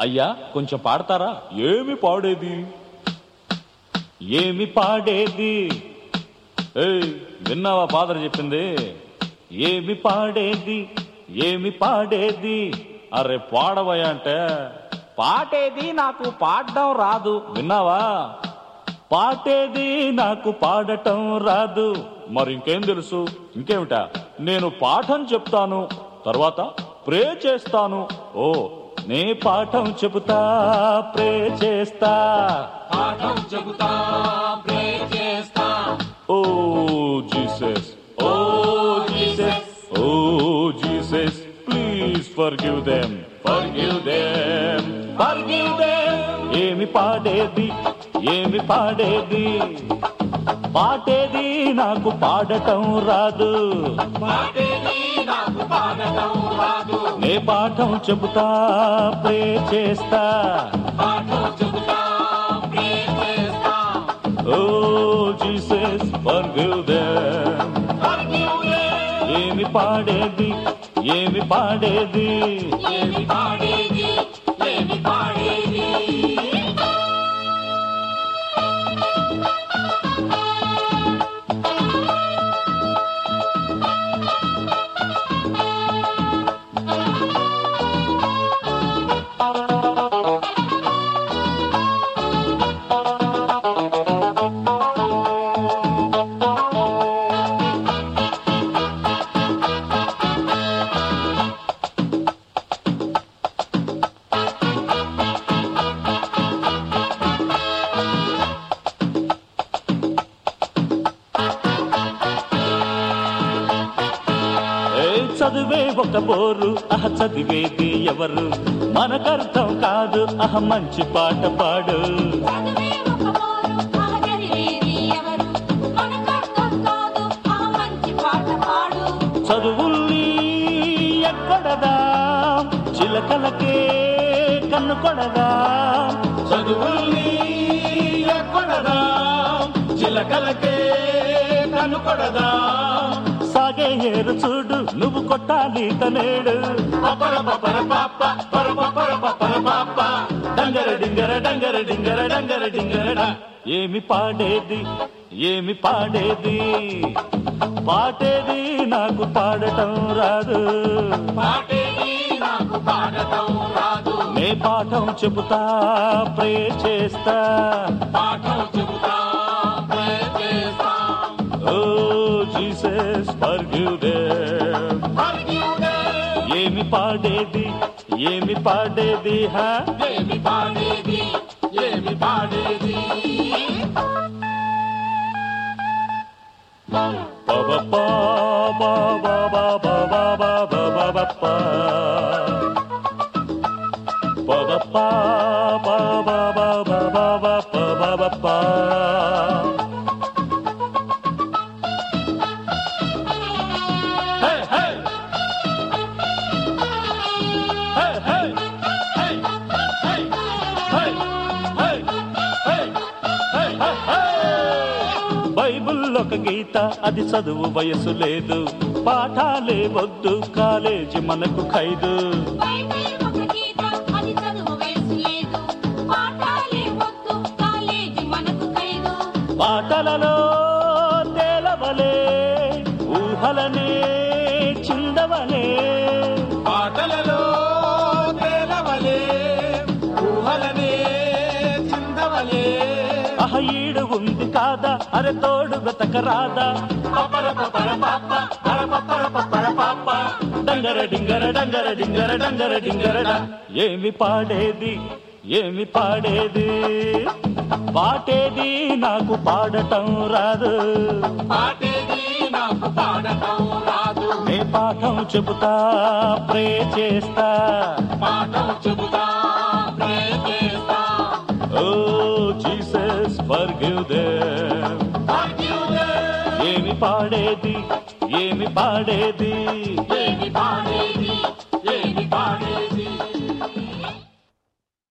అయ్యా కొంచెం పాడతారా ఏమి పాడేది ఏమి పాడేది ఏయ్ విన్నావా ఫాదర్ చెప్పింది ఏమి పాడేది ఏమి పాడేది అరే పాడవయ్యా అంటే పాటేది నాకు పాడడం రాదు విన్నావా పాటేది నాకు పాడటం రాదు మరి ఇంకేం తెలుసు ఇంకేమిటా నేను పాఠం చెప్తాను తర్వాత ప్రే చేస్తాను ఓ నే పాఠం చెబుతా ప్రే చేస్తా పాఠం చెబుతా ప్రే చేస్తా oh Jesus oh Jesus oh Jesus please forgive them forgive them forgive them ఏమి పాడేది ఏమి పాడేది పాటేది నాకు పాడటం రాదు పాటేది నాకు పాడటం రాదు నే పాఠం చెబుతా ప్రే చేస్తా పాఠం చెబుతా ప్రే చేస్తా oh Jesus forgive them Forgive them. ఏమి పాడేది ఏమి పాడేది ఏమి పాడేది ఏమి పాడేది ఏ చదువే ఒక బోరు అహ చదివేది ఎవరు మనకర్థం కాదు అహ మంచి పాట పాడు చదివే ఒక మోరు ఆచరివేది ఎవరు మనకర్థం కాదు ఆ మంచి పాట పాడు చదువుల్ని ఎక్కడదా చిలకలకే కన్ను కొడదా చదువుల్ని ఎక్కడదా చిలకలకే కనుకొడదా సాగే ఏరు చూడు నువ్వు కొట్టాలి తనేడు పపర పపర పాప పరప పరప పర పాప డంగర డింగర డంగర డింగర డంగర డింగర ఏమి పాడేది ఏమి పాడేది పాటేది నాకు పాడటం రాదు పాటేది నాకు పాడటం రాదు నే పాఠం చెబుతా ప్రే చేస్తా పాఠం చెబుతా ప్రే చేస్తా oh Jesus forgive them Forgive them. ఏమి పాడేది ఏమి పాడేది హా ఏమి పాడేది ఏమి పాడేది పబపా బాబా బాబా బాబా బాబా బప్పా పబపా బాబా బాబా బాబా బాబా బప్పా hey hey hey hey hey hey hey hey hey hey hey hey Bible ఒక గీత అది చదువు వయసు లేదు పాఠాలే వద్దు కాలేజీ మనకు ఖైదు బైబిల్ ఒక గీత అది చదువు వయసు లేదు పాఠాలే వద్దు కాలేజీ మనకు ఖైదు పాటలలో తేలవలే ఊహలనే చిందవలే పాటలలో తేలవలే ఊహలనే చిందవలే అహ ఈడు ఉంది కాదా అరే తోడు వెతకరాదా పపర పపర పాప పరప పరప పర పాప డంగర డింగర డంగర డింగర డంగర డింగర ఏమి పాడేది ఏమి పాడేది పాటేది నాకు పాడటం రాదు పాటేది నాకు పాడటం రాదు నే పాఠం చెబుతా ప్రే చేస్తా పాఠం చెబుతా ప్రే చేస్తా oh Jesus forgive them Forgive them. ఏమి పాడేది ఏమి పాడేది ఏమి పాడేది